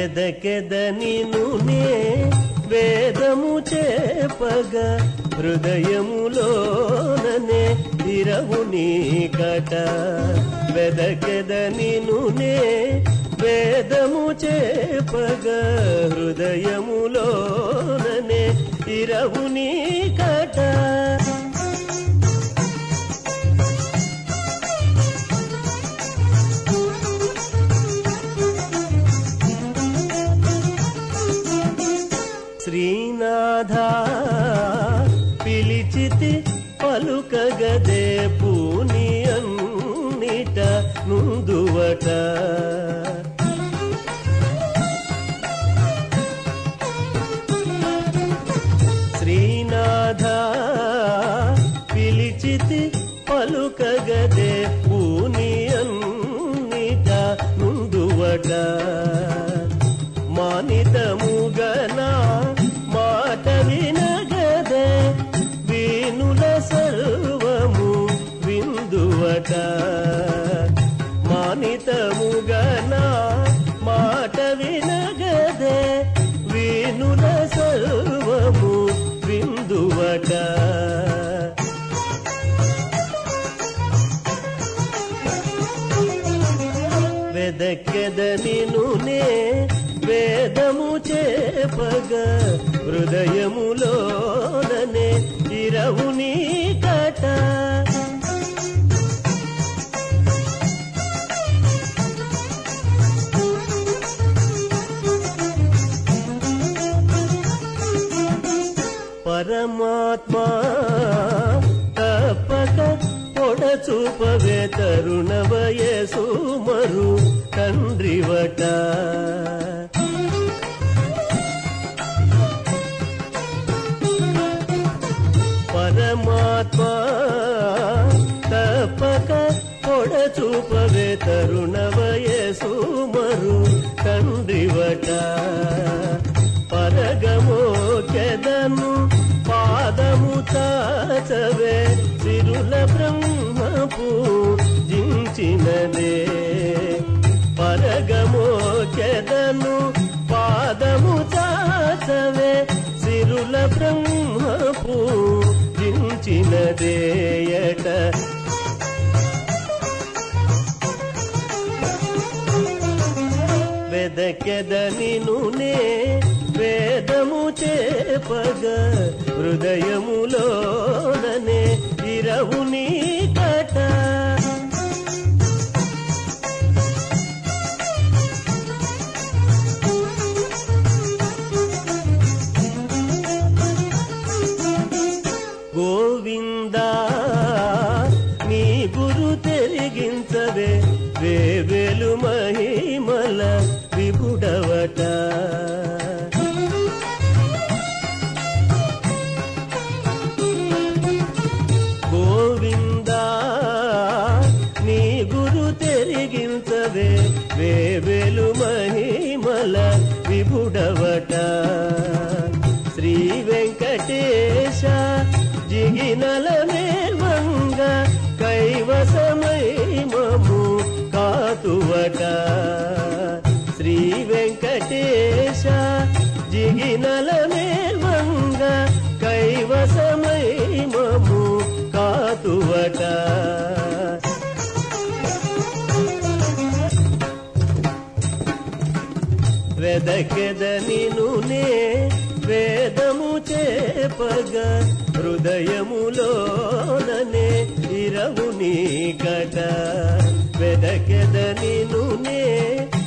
వెదకెదని నునే వేదము చేపగ హృదయములోననే ఇరవు నీకట వెదకెదని నునే వేదము చేపగ హృదయములోననే ఇరవు నీకట శ్రీనాథ పిలిచితి పలుకగదే పూని అన్నిట నుందువట శ్రీనాథ పిలిచితి పలుకగదే పూని అన్నిట నుందువట మానితముగనా మాట వినగదే వీనుల సర్వము విందువట మానితముగనా మాట వినగదే వీనుల సర్వము విందువట వెదక్కెదని నునే వేదము చేపగ హృదయములోననే ఇరవు నీ కట పరమాత్మా తప్పక పొడచూపవే తరుణ వయసు మరు తండ్రివట పరమాత్మా తప్పక పొడచూపవే తరుణ వయసు మరు తండ్రివట పరగమో కెదను పాదము చాచవే సిరుల బ్రహ్మపు జించినదే పరగమో కెదను పాదము చాచవే సిరుల బ్రహ్మపు జించినదేయట వెదకెదని నునే వేదము చేపగ హృదయములోననే ఇరవు నీ కట గోవిందా నీ గురు తెరిగించవే వేవేలు మహిమల విభుడవట గోవిందా నీ గురు తెరిగించవే వేవేలు మహిమల విభుడవట శ్రీ వెంకటేశ జిగినల మేల్వంగ కైవసమై మము కాతువట శ్రీ వెంకటేశ జిగినల మేల్వంగ కైవసమై మము కాతువట వెదకెదని నునే వేదము చేపగ హృదయములోననే ఇరవు నీ కట వెదకెదని నునే